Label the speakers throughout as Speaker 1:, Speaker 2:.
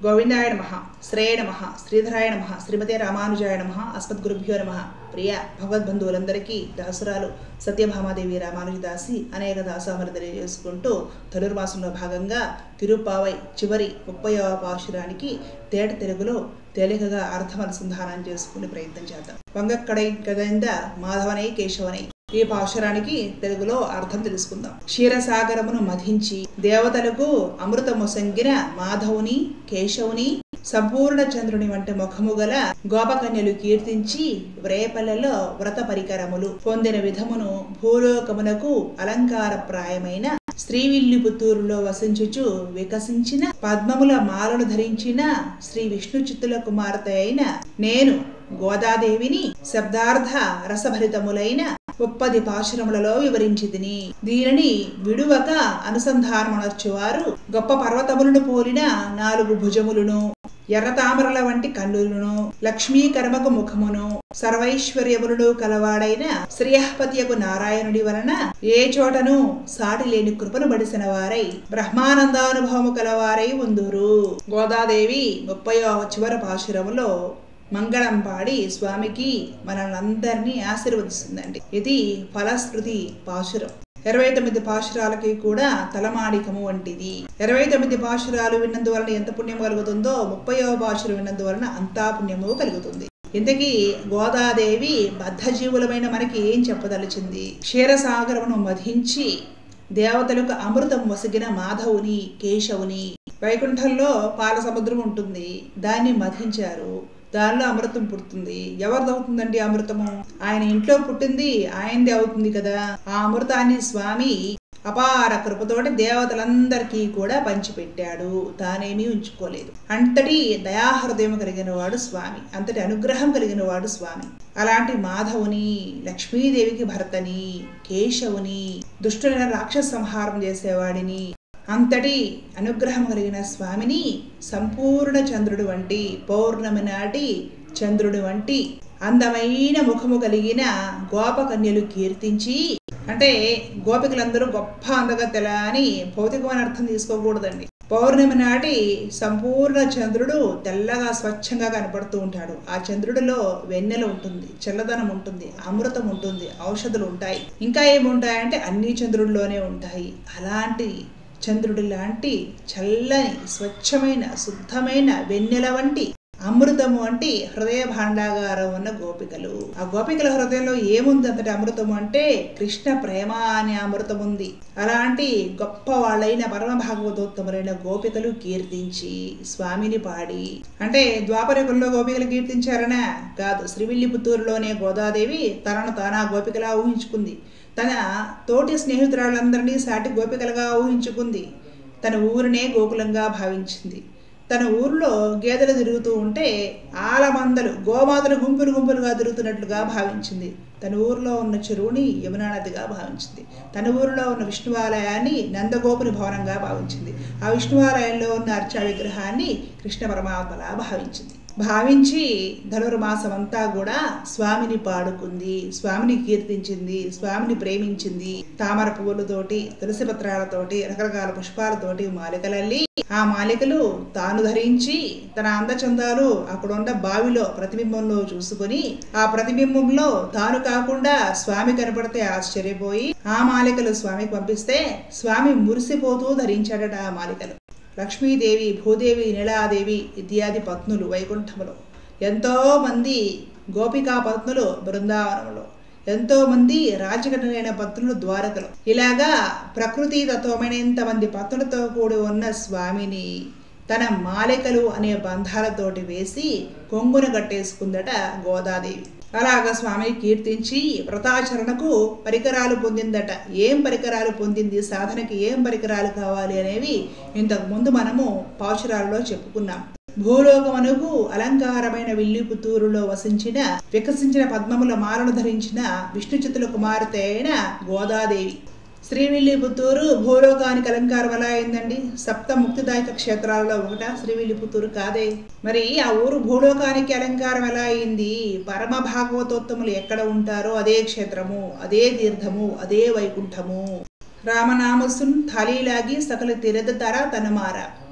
Speaker 1: గోవిందాయ నమ శ్రేయ నమ శ్రీధరాయ నమ శ్రీమతే రామానుజాయ నమ అస్మద్గురుభ్యో నమ ప్రియ భగవద్బంధువులందరికీ దాసురాలు సత్యభామాదేవి రామానుజదాసి అనేక దాసామరి తెలియజేసుకుంటూ ధనుర్మాసంలో భాగంగా తిరుపావై చివరి ముప్పైవ పాశురానికి తేట తెలుగులో తేలికగా అర్థం అనుసంధానం చేసుకునే ప్రయత్నం చేద్దాం వంగక్కడై కదైంద మాధవనై కేశవనై ఈ పాశురానికి తెలుగులో అర్థం తెలుసుకుందాం క్షీరసాగరమును మధించి దేవతలకు అమృతముసంగిన మాధవుని కేశవుని సంపూర్ణ చంద్రుని వంటి ముఖము గల గోపకన్యలు కీర్తించి వ్రేపల్లలో వ్రత పరికరములు పొందిన విధమును భూలోకమునకు అలంకారప్రాయమైన శ్రీవిల్లి పుత్తూరులో వసించుచు వికసించిన పద్మముల మాలను ధరించిన శ్రీ విష్ణు చిత్తుల కుమార్తె అయిన నేను గోదాదేవిని శబ్దార్థ రసభరితములైన ముప్పది పాశురములలో వివరించి తిని దీనిని విడువక అనుసంధానమనర్చువారు గొప్ప పర్వతములను పోలిన నాలుగు భుజములను ఎర్రతామరల వంటి కన్నులను లక్ష్మీకర్మకు ముఖమును సర్వైశ్వర్యములను కలవాడైన శ్రీయపతియకు నారాయణుడి వలన ఏ చోటను సాటి లేని కృపను బడిసిన వారై బ్రహ్మానందానుభవము కలవారై ఉందురు గోదాదేవి ముప్పయో చివరి పాశురములో మంగళం పాడి స్వామికి మనల్నందరినీ ఆశీర్వదిస్తుందండి ఇది ఫలశ్రుతి పాశురం ఇరవై తొమ్మిది పాశురాలకి కూడా తలమాడికము వంటిది ఇరవై తొమ్మిది పాశురాలు విన్నందువలన ఎంత పుణ్యం కలుగుతుందో ముప్పైవ పాశురం విన్నందువలన అంతా పుణ్యము కలుగుతుంది ఇంతకీ గోదాదేవి బద్ధజీవులమైన మనకి ఏం చెప్పదలిచింది క్షీరసాగరమును మధించి దేవతలకు అమృతం వసిగిన మాధవుని కేశవుని వైకుంఠంలో పాల సముద్రం ఉంటుంది దాన్ని మధించారు దానిలో అమృతం పుడుతుంది ఎవరిది అవుతుందండి అమృతము ఆయన ఇంట్లో పుట్టింది ఆయనది అవుతుంది కదా ఆ అమృతాన్ని స్వామి అపార కృపతోటి దేవతలందరికీ కూడా పంచిపెట్టాడు తానేమీ ఉంచుకోలేదు అంతటి దయాహృదయం కలిగిన వాడు స్వామి అంతటి అనుగ్రహం కలిగిన వాడు స్వామి అలాంటి మాధవుని లక్ష్మీదేవికి భర్తని కేశవుని దుష్టులైన రాక్షస సంహారం చేసేవాడిని అంతటి అనుగ్రహం కలిగిన స్వామిని సంపూర్ణ చంద్రుడు వంటి పౌర్ణమి నాటి చంద్రుడు వంటి అందమైన ముఖము కలిగిన గోపకన్యలు కీర్తించి అంటే గోపికలందరూ గొప్ప అందగత్తెల అని భౌతికమైన అర్థం తీసుకోకూడదండి పౌర్ణమి నాటి సంపూర్ణ చంద్రుడు తెల్లగా స్వచ్ఛంగా కనపడుతూ ఉంటాడు ఆ చంద్రుడిలో వెన్నెల ఉంటుంది చల్లదనం ఉంటుంది అమృతం ఉంటుంది ఔషధులు ఉంటాయి ఇంకా ఏముంటాయంటే అన్ని చంద్రుడిలోనే ఉంటాయి అలాంటి చంద్రుడి లాంటి చల్లని స్వచ్ఛమైన శుద్ధమైన వెన్నెల వంటి అమృతము అంటే హృదయ భాండాగారం ఉన్న గోపికలు ఆ గోపికల హృదయంలో ఏముంది అంతటి అమృతము అంటే కృష్ణ ప్రేమ అనే అమృతం ఉంది అలాంటి గొప్ప వాళ్ళైన పరమ భాగవతోత్తములైన గోపికలు కీర్తించి స్వామిని పాడి అంటే ద్వాపరకుల్లో గోపికలు కీర్తించారనా కాదు శ్రీవిల్లిపుత్తూరులోనే గోదాదేవి తనను తానా గోపికలా ఊహించుకుంది తన తోటి స్నేహితురాళ్ళందరినీ సాటి గోపికలుగా ఊహించుకుంది తన ఊరినే గోకులంగా భావించింది తన ఊరిలో గేదెలు తిరుగుతూ ఉంటే ఆలమందలు గోమాతలు గుంపులు గుంపులుగా తిరుగుతున్నట్లుగా భావించింది తన ఊరిలో ఉన్న చెరువుని యమునా నదిగా భావించింది తన ఊరిలో ఉన్న విష్ణువాలయాన్ని నందగోపుని భవనంగా భావించింది ఆ విష్ణువాలయంలో ఉన్న అర్చా విగ్రహాన్ని కృష్ణ పరమాత్మలా భావించింది భావించి ధనుర్మాసం అంతా కూడా స్వామిని పాడుకుంది స్వామిని కీర్తించింది స్వామిని ప్రేమించింది తామర పువ్వులతోటి తులసి పత్రాలతోటి రకరకాల పుష్పాలతోటి మాలికలల్లి ఆ మాలికలు తాను ధరించి తన అందచందాలు అక్కడున్న బావిలో ప్రతిబింబంలో చూసుకుని ఆ ప్రతిబింబంలో తాను కాకుండా స్వామి కనపడితే ఆశ్చర్యపోయి ఆ మాలికలు స్వామికి పంపిస్తే స్వామి మురిసిపోతూ ధరించాడట ఆ మాలికలు లక్ష్మీదేవి భూదేవి నీలాదేవి ఇత్యాది పత్నులు వైకుంఠములో ఎంతోమంది గోపికా పత్నులు బృందావనంలో ఎంతోమంది రాజకటైన పత్నులు ద్వారకలు ఇలాగా ప్రకృతి తత్వమైన ఇంతమంది పత్నులతో కూడి ఉన్న స్వామిని తన మాలికలు అనే బంధాలతోటి వేసి కొంగున కట్టేసుకుందట గోదాదేవి అలాగ స్వామిని కీర్తించి వ్రతాచరణకు పరికరాలు పొందిందట ఏం పరికరాలు పొందింది సాధనకి ఏం పరికరాలు కావాలి అనేవి ఇంతకు ముందు మనము పాశురాలలో చెప్పుకున్నాం భూలోకమనుకు అలంకారమైన విల్లి పుత్తూరులో వసించిన వికసించిన పద్మముల మాలను ధరించిన విష్ణుచితుల కుమార్తె అయిన గోదాదేవి శ్రీవిల్లి పుత్తూరు భూలోకానికి అలంకారం ఎలా అయిందండి సప్త ముక్తిదాయక క్షేత్రాలలో ఒకట శ్రీవిల్లి పుత్తూరు కాదే మరి ఆ ఊరు భూలోకానికి అలంకారం ఎలా అయింది పరమ భాగవతోత్తములు ఎక్కడ ఉంటారో అదే క్షేత్రము అదే తీర్థము అదే వైకుంఠము రామనామసున్ థాలీలాగి సకల తీరద తర తనమార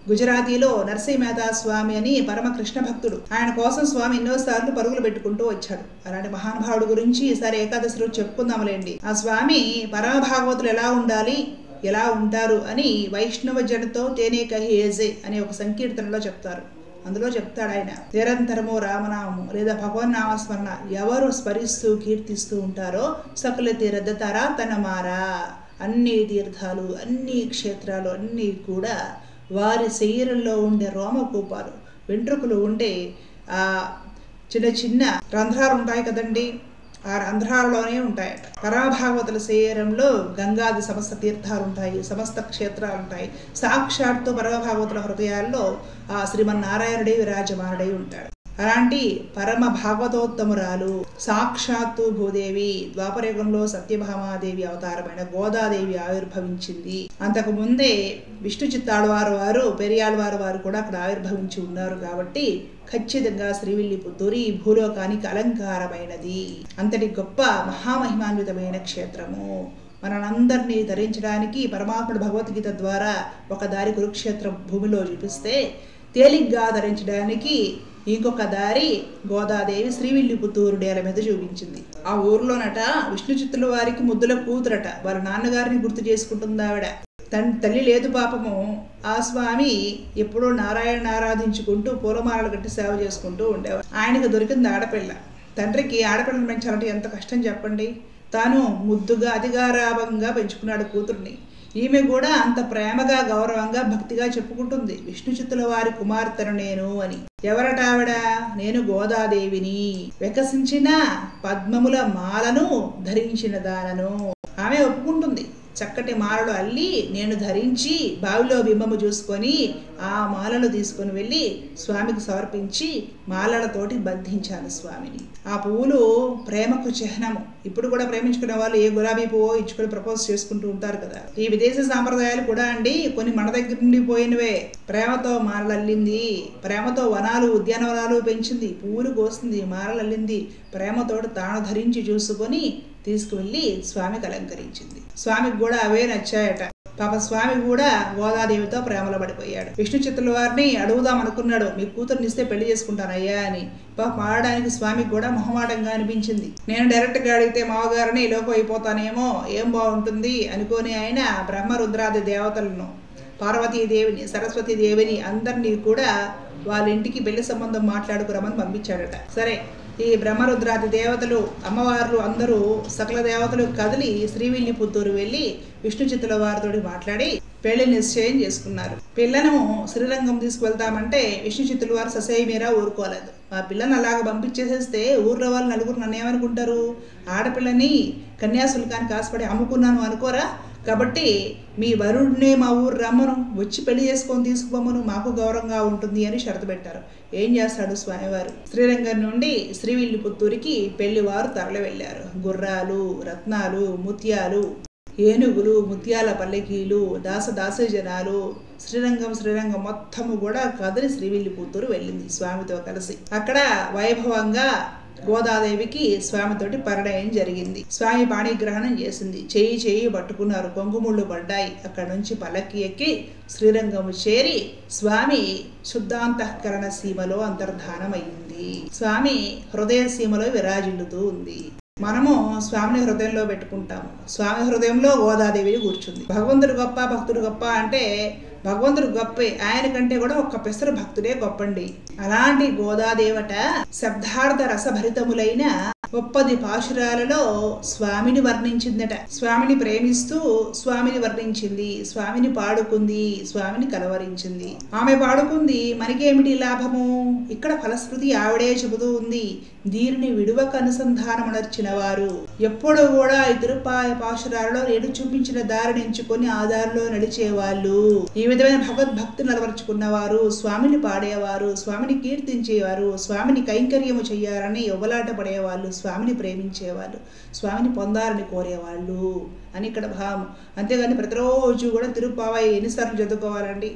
Speaker 1: గుజరాతీలో నరసింహ మేధా స్వామి అని పరమ కృష్ణ భక్తుడు ఆయన కోసం స్వామి ఎన్నోసార్లు పరుగులు పెట్టుకుంటూ వచ్చాడు అలాంటి మహానుభావుడు గురించి ఈసారి ఏకాదశి రోజు చెప్పుకుందాంలేండి ఆ స్వామి పరమ భాగవతులు ఎలా ఉండాలి ఎలా ఉంటారు అని వైష్ణవ జనతో తేనే కహేజే అనే ఒక సంకీర్తనలో చెప్తారు అందులో చెప్తాడు ఆయన నిరంతరము రామనామము లేదా భగవన్ నామస్మరణ ఎవరు స్మరిస్తూ కీర్తిస్తూ ఉంటారో సకల తీరద్దతారా తన మారా అన్ని తీర్థాలు అన్ని క్షేత్రాలు అన్నీ కూడా వారి శరీరంలో ఉండే రోమకూపాలు వెంట్రుకలు ఉండే ఆ చిన్న చిన్న రంధ్రాలు ఉంటాయి కదండి ఆ రంధ్రాలలోనే ఉంటాయట పరమభాగవతుల శరీరంలో గంగాది సమస్త తీర్థాలు ఉంటాయి సమస్త క్షేత్రాలు ఉంటాయి సాక్షాత్తు పరమభాగవతుల హృదయాల్లో ఆ శ్రీమన్నారాయణుడే విరాజమానుడై ఉంటాడు అలాంటి పరమ భాగవతోత్తమురాలు సాక్షాత్తు భూదేవి ద్వాపరయుగంలో సత్యభామాదేవి అవతారమైన గోదాదేవి ఆవిర్భవించింది అంతకు ముందే విష్ణు చిత్తాళ్వారు వారు పెరియాళ్వారు వారు కూడా అక్కడ ఆవిర్భవించి ఉన్నారు కాబట్టి ఖచ్చితంగా శ్రీవిల్లిపుత్తూరు ఈ భూలోకానికి అలంకారమైనది అంతటి గొప్ప మహామహిమాన్వితమైన క్షేత్రము మనందరినీ ధరించడానికి పరమాత్ముడు భగవద్గీత ద్వారా ఒక దారి కురుక్షేత్ర భూమిలో చూపిస్తే తేలిగ్గా ధరించడానికి ఇంకొక దారి గోదాదేవి శ్రీవిల్లిపుత్తూరు డేల మీద చూపించింది ఆ ఊర్లోనట విష్ణు చిత్తుల వారికి ముద్దుల కూతురట వాళ్ళ నాన్నగారిని గుర్తు చేసుకుంటుంది ఆవిడ తన్ తల్లి లేదు పాపము ఆ స్వామి ఎప్పుడో నారాయణ ఆరాధించుకుంటూ పూలమాలలు కట్టి సేవ చేసుకుంటూ ఉండేవాడు ఆయనకు దొరికింది ఆడపిల్ల తండ్రికి ఆడపిల్లని పెంచాలంటే ఎంత కష్టం చెప్పండి తాను ముద్దుగా అధికారాభంగా పెంచుకున్నాడు కూతుర్ని ఈమె కూడా అంత ప్రేమగా గౌరవంగా భక్తిగా చెప్పుకుంటుంది విష్ణు చిత్తుల వారి కుమార్తెను నేను అని ఎవరట ఆవిడ నేను గోదాదేవిని వికసించిన పద్మముల మాలను ధరించిన దానను ఆమె ఒప్పుకుంటుంది చక్కటి మాలలు అల్లి నేను ధరించి బావిలో బింబము చూసుకొని ఆ మాలను తీసుకొని వెళ్ళి స్వామికి సమర్పించి మాలలతోటి బంధించాను స్వామిని ఆ పువ్వులు ప్రేమకు చిహ్నము ఇప్పుడు కూడా ప్రేమించుకునే వాళ్ళు ఏ గులాబీ పువ్వు ఇచ్చుకొని ప్రపోజ్ చేసుకుంటూ ఉంటారు కదా ఈ విదేశీ సాంప్రదాయాలు కూడా అండి కొన్ని మన దగ్గర నుండి పోయినవే ప్రేమతో మాలలు అల్లింది ప్రేమతో వనాలు ఉద్యానవనాలు పెంచింది పువ్వులు కోసింది మాలలు అల్లింది ప్రేమతోటి తాను ధరించి చూసుకొని తీసుకువెళ్ళి స్వామికి అలంకరించింది స్వామికి కూడా అవే నచ్చాయట పాప స్వామి కూడా గోదాదేవితో ప్రేమలో పడిపోయాడు విష్ణు చిత్తుల వారిని అడుగుదాం అనుకున్నాడు మీ కూతుర్ని ఇస్తే పెళ్లి చేసుకుంటానయ్యా అని పాప ఆడడానికి స్వామికి కూడా మొహమాటంగా అనిపించింది నేను డైరెక్ట్గా అడిగితే మావగారిని లోకం అయిపోతానేమో ఏం బాగుంటుంది అనుకోని ఆయన బ్రహ్మరుద్రాది దేవతలను పార్వతీదేవిని సరస్వతీదేవిని అందరినీ కూడా వాళ్ళ ఇంటికి పెళ్లి సంబంధం మాట్లాడుకురమని పంపించాడట సరే ఈ బ్రహ్మరుద్రాది దేవతలు అమ్మవార్లు అందరూ సకల దేవతలు కదిలి శ్రీవిల్లి పుత్తూరు వెళ్ళి విష్ణు చిత్తుల వారితో మాట్లాడి పెళ్లి నిశ్చయం చేసుకున్నారు పిల్లను శ్రీరంగం తీసుకువెళ్తామంటే విష్ణు చిత్తుల వారు ససేయి మీరా ఊరుకోలేదు ఆ పిల్లని అలాగ పంపించేసేస్తే ఊర్లో వాళ్ళు నలుగురు నన్ను ఏమనుకుంటారు ఆడపిల్లని కన్యాశుల్కానికి ఆశపడి అమ్ముకున్నాను అనుకోరా కాబట్టి మీ వరుడినే మా ఊరు రమ్మను వచ్చి పెళ్లి చేసుకొని తీసుకుపోమను మాకు గౌరవంగా ఉంటుంది అని షరతు పెట్టారు ఏం చేస్తాడు స్వామివారు శ్రీరంగం నుండి శ్రీవిల్లిపుత్తూరికి పెళ్లివారు తరలి వెళ్ళారు గుర్రాలు రత్నాలు ముత్యాలు ఏనుగులు ముత్యాల పల్లకీలు దాస దాసీ జనాలు శ్రీరంగం శ్రీరంగం మొత్తము కూడా కదిలి శ్రీవిల్లిపుత్తూరు వెళ్ళింది స్వామితో కలిసి అక్కడ వైభవంగా గోదాదేవికి స్వామితోటి పరిణయం జరిగింది స్వామి పాణిగ్రహణం చేసింది చేయి చేయి పట్టుకున్నారు కొంగుముళ్ళు పడ్డాయి అక్కడ నుంచి పల్లకి ఎక్కి శ్రీరంగము చేరి స్వామి శుద్ధాంతఃకరణ సీమలో అంతర్ధానమైంది స్వామి హృదయ సీమలో విరాజిల్లుతూ ఉంది మనము స్వామిని హృదయంలో పెట్టుకుంటాము స్వామి హృదయంలో గోదాదేవి కూర్చుంది భగవంతుడు గొప్ప భక్తుడు గొప్ప అంటే భగవంతుడు గొప్పే ఆయన కంటే కూడా ఒక్క పెసరు భక్తుడే గొప్పండి అలాంటి గోదాదేవట శబ్దార్థ రసభరితములైన ముప్పది పాశురాలలో స్వామిని వర్ణించిందట స్వామిని ప్రేమిస్తూ స్వామిని వర్ణించింది స్వామిని పాడుకుంది స్వామిని కలవరించింది ఆమె పాడుకుంది మనకేమిటి లాభము ఇక్కడ ఫలశ్రుతి ఆవిడే చెబుతూ ఉంది దీనిని విడువక అనుసంధానమునర్చిన వారు ఎప్పుడు కూడా ఈ తిరుపాయ పాశురాలలో నేను చూపించిన దారిని ఎంచుకొని ఆ దారిలో నడిచేవాళ్ళు ఈ విధమైన భగవద్భక్తిని అలవరుచుకున్నవారు స్వామిని పాడేవారు స్వామిని కీర్తించేవారు స్వామిని కైంకర్యము చెయ్యాలని యువలాట పడేవాళ్ళు స్వామిని ప్రేమించేవాళ్ళు స్వామిని పొందాలని కోరేవాళ్ళు అని ఇక్కడ భావం అంతేగాని ప్రతిరోజు కూడా తిరుపావై ఎన్నిసార్లు చదువుకోవాలండి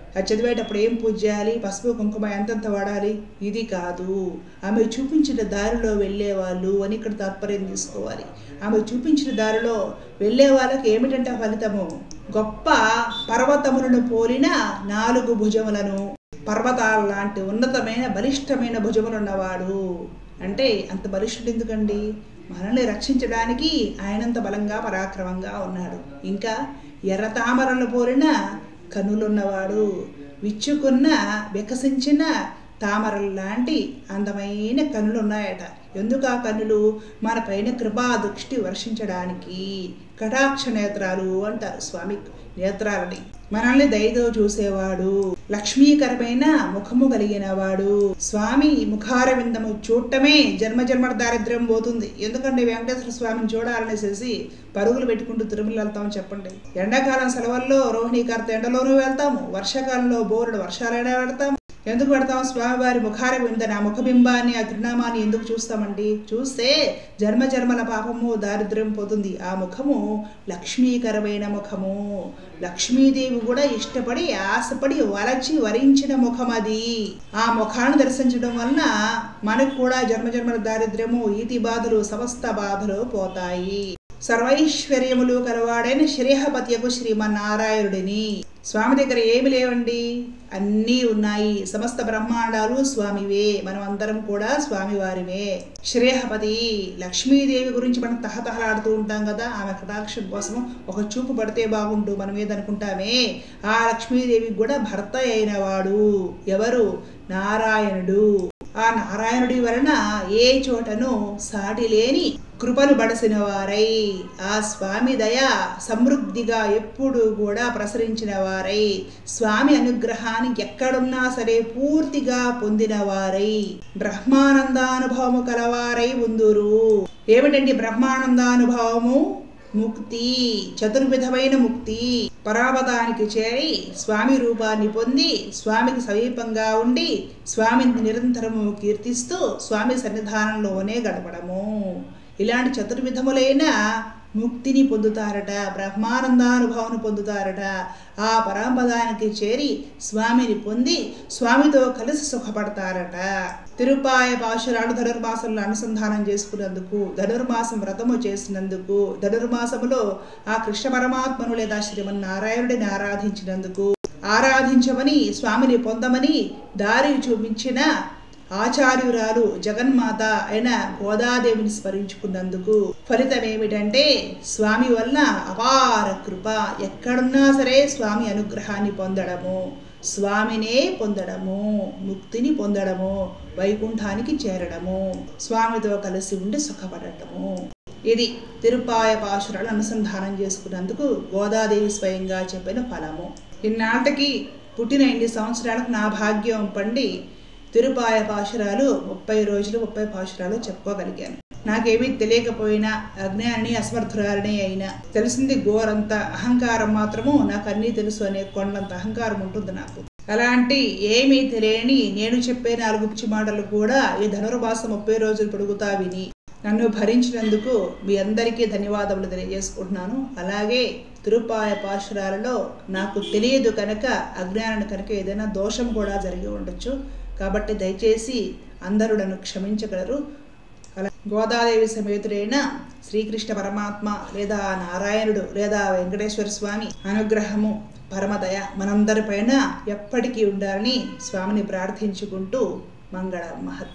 Speaker 1: అది చదివేటప్పుడు ఏం పూజ చేయాలి పసుపు కుంకుమ ఎంతెంత వాడాలి ఇది కాదు ఆమె చూపించిన దారిలో వెళ్ళేవాళ్ళు అని ఇక్కడ తాత్పర్యం తీసుకోవాలి ఆమె చూపించిన దారిలో వెళ్ళే వాళ్ళకి ఏమిటంటే ఫలితము గొప్ప పర్వతములను పోలిన నాలుగు భుజములను పర్వతాల లాంటి ఉన్నతమైన బలిష్టమైన భుజములున్నవాడు అంటే అంత బలిష్ఠుడు ఎందుకండి మనల్ని రక్షించడానికి ఆయనంత బలంగా పరాక్రమంగా ఉన్నాడు ఇంకా ఎర్ర తామరలు పోలిన కనులున్నవాడు విచ్చుకున్న వికసించిన తామరలు లాంటి అందమైన కన్నులు ఉన్నాయట ఎందుకు ఆ కన్నులు మన పైన కృపా దృష్టి వర్షించడానికి కటాక్ష నేత్రాలు అంటారు స్వామి నేత్రాలని మనల్ని దయతో చూసేవాడు లక్ష్మీకరమైన ముఖము కలిగిన వాడు స్వామి ముఖార విందము చూడటమే జన్మ జన్మ దారిద్ర్యం పోతుంది ఎందుకంటే వెంకటేశ్వర స్వామిని చూడాలనేసేసి పరుగులు పెట్టుకుంటూ తిరుమల వెళ్తాం చెప్పండి ఎండాకాలం సెలవుల్లో రోహిణీ కార్త ఎండలోనూ వెళ్తాము వర్షాకాలంలో బోరుడు వర్షాలైనా వెళ్తాము ఎందుకు పెడతాం స్వామివారి ముఖార విందన ఆ ముఖబింబాన్ని ఆ తిరునామాన్ని ఎందుకు చూస్తామండి చూస్తే జన్మ జన్మల పాపము దారిద్ర్యం పోతుంది ఆ ముఖము లక్ష్మీకరమైన ముఖము లక్ష్మీదేవి కూడా ఇష్టపడి ఆశపడి వరచి వరించిన ముఖం అది ఆ ముఖాన్ని దర్శించడం వలన మనకు కూడా జన్మ జన్మల దారిద్ర్యము ఈతి బాధలు సమస్త బాధలు పోతాయి సర్వైశ్వర్యములు కలవాడైన శ్రీహపత్యకు శ్రీమన్నారాయణుడిని స్వామి దగ్గర ఏమి లేవండి అన్నీ ఉన్నాయి సమస్త బ్రహ్మాండాలు స్వామివే మనం అందరం కూడా స్వామివారివే శ్రేహపతి లక్ష్మీదేవి గురించి మనం తహతహలాడుతూ ఉంటాం కదా ఆమె కటాక్షం కోసము ఒక చూపు పడితే బాగుండు మనం ఏదనుకుంటామే ఆ లక్ష్మీదేవికి కూడా భర్త అయిన వాడు ఎవరు నారాయణుడు ఆ నారాయణుడి వలన ఏ చోటను సాటి లేని కృపను బడసిన వారై ఆ స్వామి దయ సమృద్ధిగా ఎప్పుడు కూడా ప్రసరించిన వారై స్వామి అనుగ్రహాన్ని ఎక్కడున్నా సరే పూర్తిగా పొందిన వారై బ్రహ్మానందానుభవము కలవారై ఉందురు ఏమిటండి బ్రహ్మానందానుభవము ముక్తి చతుర్విధమైన ముక్తి పరావతానికి చేరి స్వామి రూపాన్ని పొంది స్వామికి సమీపంగా ఉండి స్వామిని నిరంతరము కీర్తిస్తూ స్వామి సన్నిధానంలోనే గడపడము ఇలాంటి చతుర్విధములైన ముక్తిని పొందుతారట బ్రహ్మానందానుభవం పొందుతారట ఆ పరంపదానికి చేరి స్వామిని పొంది స్వామితో కలిసి సుఖపడతారట తిరుపాయ పాశురాలు ధనుర్మాసంలో అనుసంధానం చేసుకున్నందుకు ధనుర్మాసం వ్రతము చేసినందుకు ధనుర్మాసములో ఆ కృష్ణ పరమాత్మను లేదా శ్రీమన్నారాయణుడిని ఆరాధించినందుకు ఆరాధించమని స్వామిని పొందమని దారి చూపించిన ఆచార్యురాలు జగన్మాత అయిన గోదాదేవిని స్మరించుకున్నందుకు ఫలితం ఏమిటంటే స్వామి వల్ల అపార కృప ఎక్కడున్నా సరే స్వామి అనుగ్రహాన్ని పొందడము స్వామినే పొందడము ముక్తిని పొందడము వైకుంఠానికి చేరడము స్వామితో కలిసి ఉండి సుఖపడటము ఇది తిరుపాయ పాశురాలు అనుసంధానం చేసుకున్నందుకు గోదాదేవి స్వయంగా చెప్పిన ఫలము ఇన్నాటికి పుట్టిన ఇన్ని సంవత్సరాలకు నా భాగ్యం పండి తిరుపాయ పాశురాలు ముప్పై రోజులు ముప్పై పాశురాలు చెప్పుకోగలిగాను నాకేమీ తెలియకపోయినా అజ్ఞాని అసమర్థురాలని అయినా తెలిసింది ఘోరంత అహంకారం మాత్రము నాకు అన్నీ తెలుసు అనే కొండంత అహంకారం ఉంటుంది నాకు అలాంటి ఏమీ తెలియని నేను చెప్పే నాలుగు పిచ్చి మాటలు కూడా ఈ ధనుర్మాసం ముప్పై రోజులు పొడుగుతా విని నన్ను భరించినందుకు మీ అందరికీ ధన్యవాదములు తెలియజేసుకుంటున్నాను అలాగే తిరుపాయ పాశురాలలో నాకు తెలియదు కనుక అజ్ఞానం కనుక ఏదైనా దోషం కూడా జరిగి ఉండొచ్చు కాబట్టి దయచేసి అందరూ నన్ను క్షమించగలరు అలా గోదాదేవి సమేతుడైన శ్రీకృష్ణ పరమాత్మ లేదా నారాయణుడు లేదా వెంకటేశ్వర స్వామి అనుగ్రహము పరమదయ మనందరిపైన ఎప్పటికీ ఉండాలని స్వామిని ప్రార్థించుకుంటూ మంగళ మహత్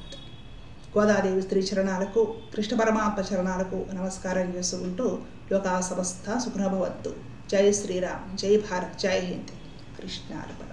Speaker 1: గోదాదేవి స్త్రీ చరణాలకు కృష్ణ పరమాత్మ చరణాలకు నమస్కారం చేసుకుంటూ లోకా సమస్త సుఖనభవత్తు జై శ్రీరామ్ జై భారత్ జై హింద్ కృష్ణార్పణ